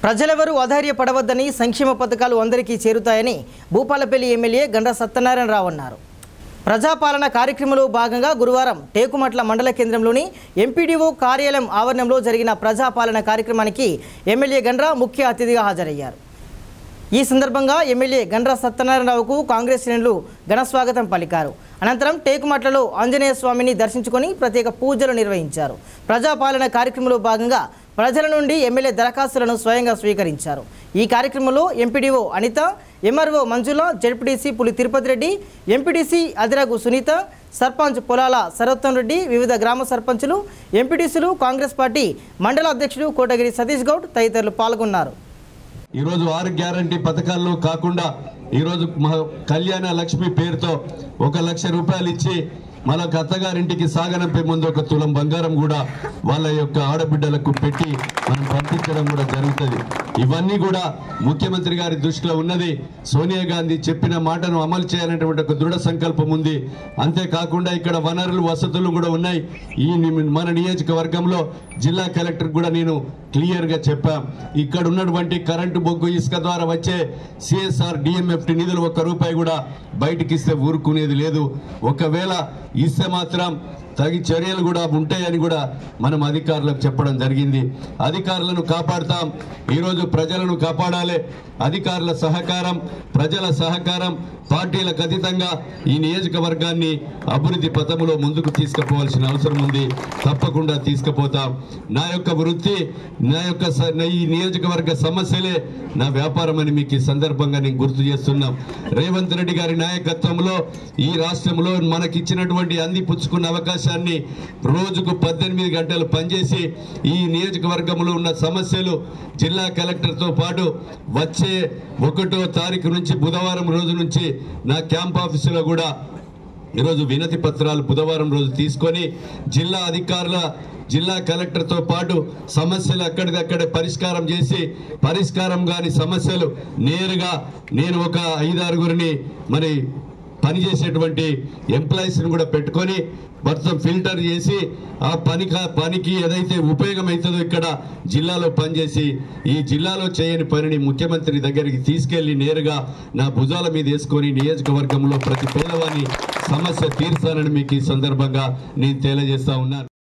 ప్రజలెవరూ అధైర్యపడవద్దని సంక్షేమ పథకాలు అందరికీ చేరుతాయని భూపాలపల్లి ఎమ్మెల్యే గండ్ర సత్యనారాయణరావు అన్నారు ప్రజాపాలన కార్యక్రమంలో భాగంగా గురువారం టేకుమట్ల మండల కేంద్రంలోని ఎంపీడీఓ కార్యాలయం ఆవరణంలో జరిగిన ప్రజాపాలన కార్యక్రమానికి ఎమ్మెల్యే గండ్ర ముఖ్య అతిథిగా హాజరయ్యారు ఈ సందర్భంగా ఎమ్మెల్యే గండ్ర సత్యనారాయణరావుకు కాంగ్రెస్ శ్రేణులు ఘనస్వాగతం పలికారు అనంతరం టేకుమట్లలో ఆంజనేయ స్వామిని దర్శించుకొని ప్రత్యేక పూజలు నిర్వహించారు ప్రజాపాలన కార్యక్రమంలో భాగంగా ప్రజల నుండి ఎమ్మెల్యే దరఖాస్తులను స్వయంగా స్వీకరించారు ఈ కార్యక్రమంలో MPDO Anitha MRO Manjula ZPTC Puli Tirupathi Reddy MPTC Adiragu Sunitha sarpanch Polala Sarottam Reddy వివిధ గ్రామ సర్పంచులు ఎంపీటీసీలు కాంగ్రెస్ పార్టీ మండల అధ్యక్షుడు కోటగిరి సతీష్ గౌడ్ తదితరులు పాల్గొన్నారు ఈరోజు ఆరు గ్యారంటీ పథకాల్లో కాకుండా ఈరోజు మా కళ్యాణ లక్ష్మి పేరుతో ఒక లక్ష రూపాయలు ఇచ్చి మరొక అత్తగారింటికి సాగనంపే ముందు ఒక తులం బంగారం కూడా వాళ్ళ యొక్క ఆడబిడ్డలకు పెట్టి మనం పంపించడం కూడా జరుగుతుంది ఇవన్నీ కూడా ముఖ్యమంత్రి గారి దృష్టిలో ఉన్నది సోనియా గాంధీ చెప్పిన మాటను అమలు చేయాలనేటువంటి ఒక దృఢ సంకల్పం ఉంది అంతేకాకుండా ఇక్కడ వనరులు వసతులు కూడా ఉన్నాయి ఈ ని- మన నియోజకవర్గంలో జిల్లా కలెక్టర్ కూడా నేను క్లియర్ గా చెప్పాం ఇక్కడ ఉన్నటువంటి కరెంటు బొగ్గు ఇసుక ద్వారా వచ్చే సిఎస్ఆర్ డిఎంఎఫ్టి నిధులు ఒక్క రూపాయి కూడా బయటికి ఇస్తే ఊరుకునేది లేదు ఒకవేళ ఇస్తే మాత్రం తగి చర్యలు కూడా ఉంటాయని కూడా మనం అధికారులకు చెప్పడం జరిగింది అధికారులను కాపాడుతాం ఈరోజు ప్రజలను కాపాడాలి అధికారుల సహకారం ప్రజల సహకారం పార్టీలకు అతీతంగా ఈ నియోజకవర్గాన్ని అభివృద్ధి పథంలో ముందుకు తీసుకుపోవాల్సిన అవసరం ఉంది తప్పకుండా తీసుకుపోతాం నా యొక్క వృత్తి నా యొక్క స- నా ఈ నియోజకవర్గ సమస్యలే నా వ్యాపారం అని మీకు ఈ సందర్భంగా నేను గుర్తు చేస్తున్నాం రేవంత్ రెడ్డి గారి నాయకత్వంలో ఈ రాష్ట్రంలో మనకిచ్చినటువంటి అంది పుచ్చుకున్న అవకాశాన్ని రోజుకు పద్దెనిమిది గంటలు పనిచేసి ఈ నియోజకవర్గంలో ఉన్న సమస్యలు జిల్లా కలెక్టర్తో పాటు వచ్చే ఒకటో తారీఖు నుంచి బుధవారం రోజు నుంచి నా క్యాంప్ ఆఫీసులో కూడా ఈరోజు వినతి పత్రాలు బుధవారం రోజు తీసుకొని జిల్లా అధికారుల జిల్లా కలెక్టర్తో పాటు సమస్యలు అక్కడికక్కడే పరిష్కారం చేసి పరిష్కారం కాని సమస్యలు నేరుగా నేను ఒక ఐదారుగురిని మరి పనిచేసేటువంటి ఎంప్లాయీస్ని కూడా పెట్టుకొని మొత్తం ఫిల్టర్ చేసి ఆ పని పనికి ఏదైతే ఉపయోగం అవుతుందో ఇక్కడ జిల్లాలో పనిచేసి ఈ జిల్లాలో చేయని పనిని ముఖ్యమంత్రి దగ్గరికి తీసుకెళ్లి నేరుగా నా భుజాల మీద వేసుకొని నియోజకవర్గంలో ప్రతి పేదవాని సమస్య తీర్చాలని మీకు ఈ సందర్భంగా నేను తెలియజేస్తా ఉన్నాను